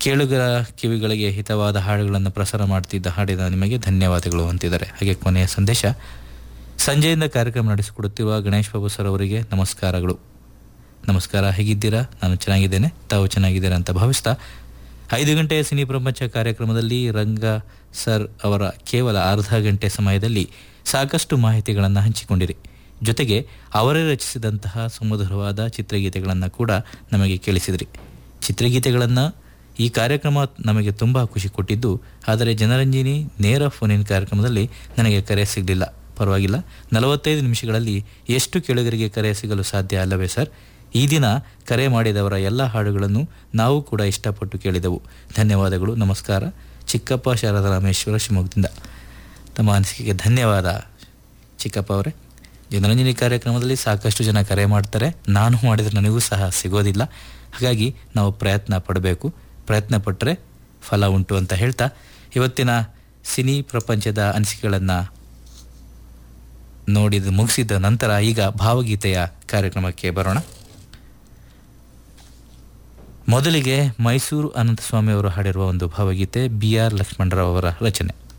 ಕೇಳುಗರ ಕಿವಿಗಳಿಗೆ ಹಿತವಾದ ಹಾಡುಗಳನ್ನು ಪ್ರಸಾರ ಮಾಡ್ತಿದ್ದ ಹಾಡಿದ ನಿಮಗೆ ಧನ್ಯವಾದಗಳು ಅಂತಿದ್ದಾರೆ ಹಾಗೆ ಕೊನೆಯ ಸಂದೇಶ ಸಂಜೆಯಿಂದ ಕಾರ್ಯಕ್ರಮ ನಡೆಸಿಕೊಡುತ್ತಿರುವ ಗಣೇಶ್ ಬಾಬು ಸರ್ ಅವರಿಗೆ ನಮಸ್ಕಾರಗಳು ನಮಸ್ಕಾರ ಹೇಗಿದ್ದೀರಾ ನಾನು ಚೆನ್ನಾಗಿದ್ದೇನೆ ತಾವು ಚೆನ್ನಾಗಿದ್ದೀರಾ ಅಂತ ಭಾವಿಸ್ತಾ ಐದು ಗಂಟೆಯ ಸಿನಿ ಪ್ರಪಂಚ ಕಾರ್ಯಕ್ರಮದಲ್ಲಿ ರಂಗ ಸರ್ ಅವರ ಕೇವಲ ಅರ್ಧ ಗಂಟೆ ಸಮಯದಲ್ಲಿ ಸಾಕಷ್ಟು ಮಾಹಿತಿಗಳನ್ನು ಹಂಚಿಕೊಂಡಿರಿ ಜೊತೆಗೆ ಅವರೇ ರಚಿಸಿದಂತಹ ಸುಮಧುರವಾದ ಚಿತ್ರಗೀತೆಗಳನ್ನು ಕೂಡ ನಮಗೆ ಕೇಳಿಸಿದ್ರಿ ಚಿತ್ರಗೀತೆಗಳನ್ನು ಈ ಕಾರ್ಯಕ್ರಮ ನಮಗೆ ತುಂಬ ಖುಷಿ ಕೊಟ್ಟಿದ್ದು ಆದರೆ ಜನರಂಜಿನಿ ನೇರ ಫೋನಿನ ಕಾರ್ಯಕ್ರಮದಲ್ಲಿ ನನಗೆ ಕರೆ ಸಿಗಲಿಲ್ಲ ಪರವಾಗಿಲ್ಲ ನಲವತ್ತೈದು ನಿಮಿಷಗಳಲ್ಲಿ ಎಷ್ಟು ಕೇಳುಗರಿಗೆ ಕರೆ ಸಿಗಲು ಸಾಧ್ಯ ಅಲ್ಲವೇ ಸರ್ ಈ ದಿನ ಕರೆ ಮಾಡಿದವರ ಎಲ್ಲ ಹಾಡುಗಳನ್ನು ನಾವು ಕೂಡ ಇಷ್ಟಪಟ್ಟು ಕೇಳಿದೆವು ಧನ್ಯವಾದಗಳು ನಮಸ್ಕಾರ ಚಿಕ್ಕಪ್ಪ ಶಾರದಾ ರಾಮೇಶ್ವರ ಶಿವಮೊಗ್ಗದಿಂದ ತಮ್ಮ ಅನಿಸಿಕೆಗೆ ಧನ್ಯವಾದ ಚಿಕ್ಕಪ್ಪ ಅವರೇ ಜನರಂಜನಿ ಕಾರ್ಯಕ್ರಮದಲ್ಲಿ ಸಾಕಷ್ಟು ಜನ ಕರೆ ಮಾಡ್ತಾರೆ ನಾನು ಮಾಡಿದರೆ ನನಗೂ ಸಹ ಸಿಗೋದಿಲ್ಲ ಹಾಗಾಗಿ ನಾವು ಪ್ರಯತ್ನ ಪಡಬೇಕು ಪ್ರಯತ್ನ ಪಟ್ಟರೆ ಫಲ ಉಂಟು ಅಂತ ಹೇಳ್ತಾ ಇವತ್ತಿನ ಸಿನಿ ಪ್ರಪಂಚದ ಅನಿಸಿಕೆಗಳನ್ನು ನೋಡಿದ ಮುಗಿಸಿದ ನಂತರ ಈಗ ಭಾವಗೀತೆಯ ಕಾರ್ಯಕ್ರಮಕ್ಕೆ ಬರೋಣ ಮೊದಲಿಗೆ ಮೈಸೂರು ಅನಂತಸ್ವಾಮಿ ಅವರು ಹಾಡಿರುವ ಒಂದು ಭಾವಗೀತೆ ಬಿ ಆರ್ ಲಕ್ಷ್ಮಣರಾವ್ ಅವರ ರಚನೆ